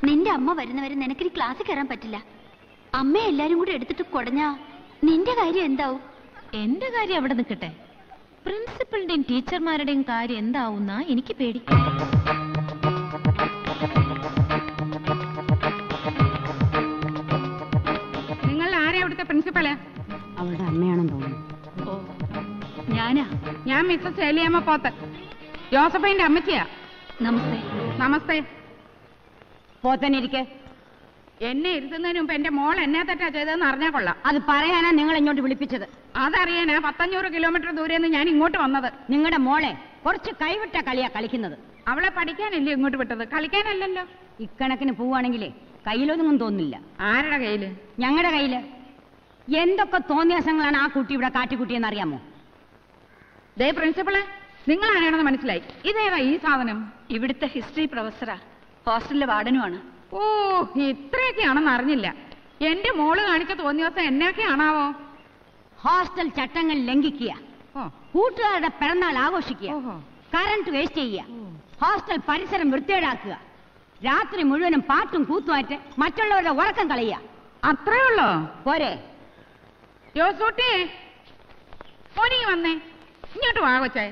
നിന്റെ അമ്മ വരുന്നവരെ നിനക്കിനി ക്ലാസ്സിൽ കയറാൻ പറ്റില്ല അമ്മ എല്ലാരും കൂടെ എടുത്തിട്ട് കുടഞ്ഞാ നിന്റെ കാര്യം എന്താവും എന്റെ കാര്യം അവിടെ നിൽക്കട്ടെ പ്രിൻസിപ്പളിന്റെയും ടീച്ചർമാരുടെയും കാര്യം എന്താവുന്നാ എനിക്ക് പേടി നിങ്ങൾ ആരാ ഇവിടുത്തെ പ്രിൻസിപ്പല് അവളുടെ അമ്മയാണെന്ന് തോന്നുന്നു ഓ ഞാനാ ഞാൻ മിസ്സസ് ഏലിയമ്മ പോത്ത് ജോസഫൈന്റെ അമ്മച്ചിയാ നമസ്തേ നമസ്തേ പോത്തനിരിക്കെ എന്നെ ഇരുത്തുന്നതിന് മുമ്പ് എന്റെ മോൾ എന്നാ തെറ്റാ ചെയ്തതെന്ന് അറിഞ്ഞാ കൊള്ളാം അത് പറയാനാ നിങ്ങൾ ഇങ്ങോട്ട് വിളിപ്പിച്ചത് അതറിയാനാ പത്തഞ്ഞൂറ് കിലോമീറ്റർ ദൂരെ നിന്ന് ഞാൻ ഇങ്ങോട്ട് വന്നത് നിങ്ങളുടെ മോളെ കുറച്ച് കൈവിട്ട കളിയാ കളിക്കുന്നത് അവളെ പഠിക്കാനല്ലേ ഇങ്ങോട്ട് വിട്ടത് കളിക്കാനല്ലല്ലോ ഇക്കണക്കിന് പോവാണെങ്കിലേ കയ്യിലൊന്നും തോന്നില്ല ആരുടെ കയ്യില് ഞങ്ങളുടെ കയ്യില് എന്തൊക്കെ തോന്നിയാസങ്ങളാണ് ആ കുട്ടി ഇവിടെ കാട്ടിക്കുട്ടിയെന്ന് അറിയാമോ ദേ പ്രിൻസിപ്പളെ നിങ്ങൾ ആരാണെന്ന് മനസ്സിലായി ഇതേതാ ഈ സാധനം ഇവിടുത്തെ ഹിസ്റ്ററി പ്രൊഫസറാ ഹോസ്റ്റലിലെ വാർഡനുമാണ് ഓ ഇത്രയൊക്കെയാണെന്ന് അറിഞ്ഞില്ല എന്റെ മോള് കാണിച്ച തോന്നിയ ദിവസം എന്നൊക്കെയാണാവോ ഹോസ്റ്റൽ ചട്ടങ്ങൾ ലംഘിക്കുക ഓ കൂട്ടുകാരുടെ പിറന്നാൾ ആഘോഷിക്കുക ഓഹോ കറണ്ട് വേസ്റ്റ് ചെയ്യുക ഹോസ്റ്റൽ പരിസരം വൃത്തികേടാക്കുക രാത്രി മുഴുവനും പാട്ടും കൂത്തുമായിട്ട് മറ്റുള്ളവരുടെ ഉറക്കം കളയുക അത്രേ ഉള്ളോ പോരെ ജോസൂട്ടി മോനി വന്നേ ഇങ്ങോട്ട് വാ കൊച്ചേ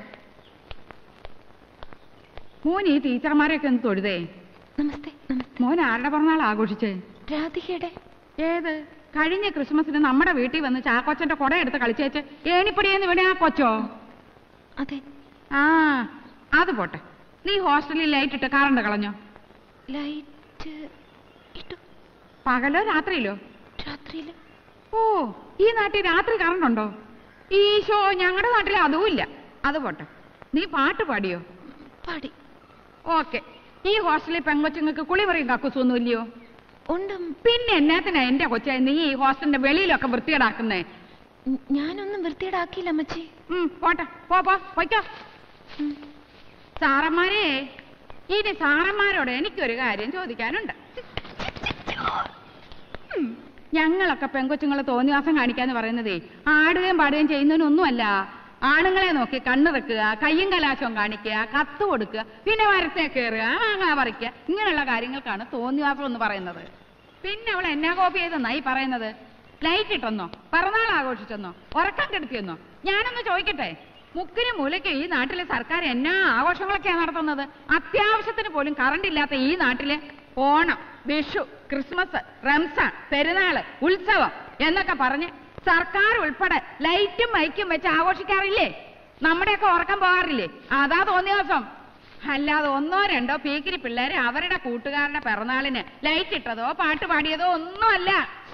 മോൻ ഈ ടീച്ചർമാരെയൊക്കെ ഒന്ന് തൊഴുതേ നമസ്തേ നമസ്തേ മോൻ ആരുടെ പിറന്നാൾ ആഘോഷിച്ചേ രാധികയുടെ ഏത് കഴിഞ്ഞ ക്രിസ്മസിന് നമ്മുടെ വീട്ടിൽ വന്ന് ചാക്കോച്ചന്റെ കുട എടുത്ത് കളിച്ചേച്ച് ഏണിപ്പടിയെന്ന് ഇവിടെ ആ കൊച്ചോ അതെ ആ അത് പോട്ടെ നീ ഹോസ്റ്റലിൽ ലൈറ്റ് ഇട്ട് കറണ്ട് കളഞ്ഞോ ലൈറ്റ് ഇട്ടു പകലോ രാത്രിയിലോ രാത്രിയില് ഓ ഈ നാട്ടിൽ രാത്രി കറണ്ട് ഉണ്ടോ ഈശോ ഞങ്ങളുടെ നാട്ടിൽ അതും ഇല്ല അത് പോട്ടെ നീ പാട്ട് പാടിയോ പാടി ഓക്കെ ഈ ഹോസ്റ്റലിൽ പെങ്കൊച്ചുങ്ങൾക്ക് കുളിമുറിയും കക്കൂസൊന്നും ഇല്ലയോ ഉണ്ട് പിന്നെ എന്നാത്തിനാ എന്റെ കൊച്ചെ നീ ഈ ഹോസ്റ്റലിന്റെ വെളിയിലൊക്കെ വൃത്തികേടാക്കുന്നേ ഉം, ഞാനൊന്നും വൃത്തിയേടാക്കിയില്ല അമ്മച്ചി ഉം, പോട്ടെ പോ പോ പൊയ്ക്കോ സാറന്മാരെ ഇനി സാറന്മാരോട് എനിക്കൊരു കാര്യം ചോദിക്കാനുണ്ട് ഉം, ഞങ്ങളൊക്കെ പെങ്കൊച്ചുങ്ങളെ തോന്നിവാസം കാണിക്കാന്ന് പറയുന്നതേ ആടുകയും പാടുകയും ചെയ്യുന്നതിനൊന്നുമല്ല ആണുങ്ങളെ നോക്കി കണ്ണിറക്കുക കയ്യും കലാശവും കാണിക്കുക കത്ത് കൊടുക്കുക പിന്നെ മരത്തെ കയറുക മാങ്ങ പറിക്കുക ഇങ്ങനെയുള്ള കാര്യങ്ങൾക്കാണ് തോന്നിവാസം എന്ന് പറയുന്നത് പിന്നെ അവൾ എന്നാ കോപ്പി ചെയ്തെന്നാ ഈ പറയുന്നത് ലൈറ്റ് ഇട്ടെന്നോ പിറന്നാൾ ആഘോഷിച്ചെന്നോ ഉറക്കം കെടുത്തിയെന്നോ ഞാനൊന്ന് ചോദിക്കട്ടെ മുക്കിന് മൂലയ്ക്ക് ഈ നാട്ടിലെ സർക്കാർ എന്നാ ആഘോഷങ്ങളൊക്കെയാ നടത്തുന്നത് അത്യാവശ്യത്തിന് പോലും കറണ്ട് ഇല്ലാത്ത ഈ നാട്ടിലെ ഓണം വിഷു ക്രിസ്മസ് റംസാൻ പെരുന്നാള് ഉത്സവം എന്നൊക്കെ പറഞ്ഞ് സർക്കാർ ഉൾപ്പെടെ ലൈറ്റും മൈക്കും വെച്ച് ആഘോഷിക്കാറില്ലേ നമ്മുടെയൊക്കെ ഉറക്കം പോകാറില്ലേ അതാ തോന്നിയ ദിവസം അല്ലാതെ ഒന്നോ രണ്ടോ പീക്കിരി പിള്ളേരെ അവരുടെ കൂട്ടുകാരുടെ പിറന്നാളിന് ലൈറ്റ് ഇട്ടതോ പാട്ട് പാടിയതോ ഒന്നുമല്ല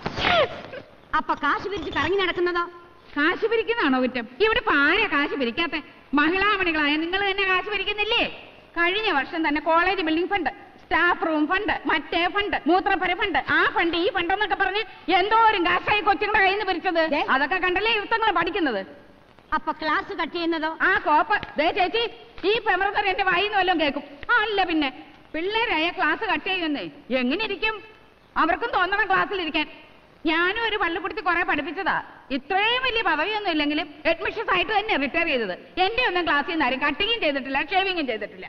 അപ്പൊ കാശ് പിരിച്ച് കറങ്ങി നടക്കുന്നതോ കാശ് പിരിക്കുന്നതാണോ കുറ്റം ഇവിടെ ഇപ്പൊ ആരാ കാശ് പിരിക്കാത്ത മഹിളാമണികളായ നിങ്ങൾ തന്നെ കാശ് പിരിക്കുന്നില്ലേ കഴിഞ്ഞ വർഷം തന്നെ college building fund staff room fund മറ്റേ ഫണ്ട് മൂത്രപ്പര ഫണ്ട് ആ ഫണ്ട് ഈ ഫണ്ട് എന്നൊക്കെ പറഞ്ഞ് എന്തോരം കാശായി കൊച്ചുങ്ങളുടെ കയ്യിൽ നിന്ന് പിരിച്ചത് ദേ. അതൊക്കെ കണ്ടല്ലേ യുദ്ധങ്ങൾ പഠിക്കുന്നത് അപ്പൊ ക്ലാസ് കട്ട് ചെയ്യുന്നതോ ആ കോപ്പ് ദേ ചേച്ചി ഈ പെമറത്തർ എന്റെ വായിന്ന് വല്ലതും കേൾക്കും ആ, അല്ല പിന്നെ പിള്ളേരായ ക്ലാസ് കട്ട് ചെയ്യുന്നേ എങ്ങനെ ഇരിക്കും അവർക്കും തോന്നണം ക്ലാസ്സിലിരിക്കാൻ ഞാനും ഒരു പള്ളിക്കുടുത്തി കുറെ പഠിപ്പിച്ചതാ ഇത്രയും വലിയ പദവിയൊന്നും ഇല്ലെങ്കിലും അഡ്മിഷൻസ് ആയിട്ട് തന്നെ റിട്ടയർ ചെയ്തത് എന്റെ ഒന്നും ക്ലാസ്സിൽ നിന്ന് ആരും കട്ടിങ്ങും ചെയ്തിട്ടില്ല ഷേവിങ്ങും ചെയ്തിട്ടില്ല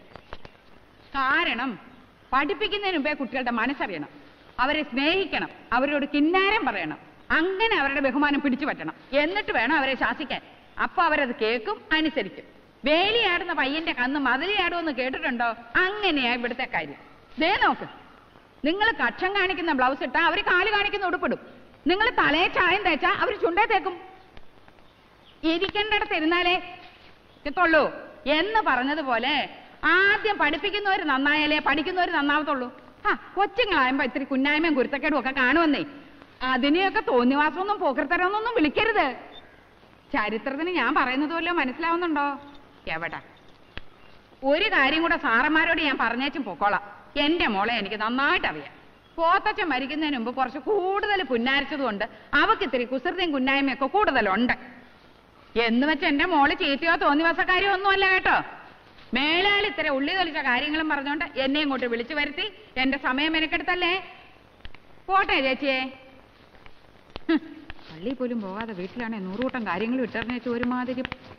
കാരണം പഠിപ്പിക്കുന്നതിന് മുമ്പേ കുട്ടികളുടെ മനസ്സറിയണം അവരെ സ്നേഹിക്കണം അവരോട് കിന്നാരം പറയണം അങ്ങനെ അവരുടെ ബഹുമാനം പിടിച്ചു പറ്റണം എന്നിട്ട് വേണം അവരെ ശാസിക്കാൻ അപ്പൊ അവരത് കേൾക്കും അനുസരിക്കും വേലിയാടുന്ന പയ്യന്റെ കന്ന് മതിലിയാടുമെന്ന് കേട്ടിട്ടുണ്ടോ അങ്ങനെയാ ഇവിടുത്തെ കാര്യം ദേ നോക്ക് നിങ്ങൾ കക്ഷം കാണിക്കുന്ന ബ്ലൗസ് ഇട്ടാ അവര് കാല് കാണിക്കുന്ന ഉടുപ്പിടും നിങ്ങൾ തലയെ ചായം തേച്ചാ അവര് ചുണ്ടേ തേക്കും ഇരിക്കേണ്ടിടത്ത് ഇരുന്നാലേ എത്തുള്ളൂ എന്ന് പറഞ്ഞതുപോലെ ആദ്യം പഠിപ്പിക്കുന്നവർ നന്നായാലേ പഠിക്കുന്നവർ നന്നാവത്തുള്ളൂ ആ കൊച്ചുങ്ങളായുമ്പോ ഇത്തിരി കുന്നായ്മയും കുരുത്തക്കേടും ഒക്കെ കാണുമെന്നേ അതിനെയൊക്കെ തോന്നിവാസമൊന്നും പോക്കർത്തരമൊന്നും വിളിക്കരുത് ചരിത്രത്തിന് ഞാൻ പറയുന്നത് വല്ലതും മനസ്സിലാവുന്നുണ്ടോ എവിടെ ഒരു കാര്യം കൂടെ സാറന്മാരോട് ഞാൻ പറഞ്ഞേച്ചും പൊക്കോളാം എന്റെ മോളെ എനിക്ക് നന്നായിട്ട് അറിയാം പോത്തച്ഛൻ മരിക്കുന്നതിന് മുമ്പ് കുറച്ച് കൂടുതൽ പുന്നാരിച്ചതുകൊണ്ട് അവക്ക് ഇത്തിരി കുസൃതിയും കുന്നായ്മയൊക്കെ കൂടുതലുണ്ട് എന്ന് വെച്ച് എന്റെ മോള് ചീത്തയോ തോന്നിവാസക്കാരിയോ ഒന്നുമല്ല കേട്ടോ മേലാൽ ഇത്ര ഉള്ളി തൊലിച്ച കാര്യങ്ങളും പറഞ്ഞോണ്ട് എന്നെ ഇങ്ങോട്ട് വിളിച്ചു വരുത്തി എന്റെ സമയം മെനക്കെടുത്തല്ലേ പോട്ടെ ചേച്ചിയെ ഹ്, പള്ളിയിൽ പോലും പോകാതെ വീട്ടിലാണെ നൂറുകൂട്ടം കാര്യങ്ങൾ വിട്ടെറിഞ്ഞേച്ച് ഒരുമാതിരി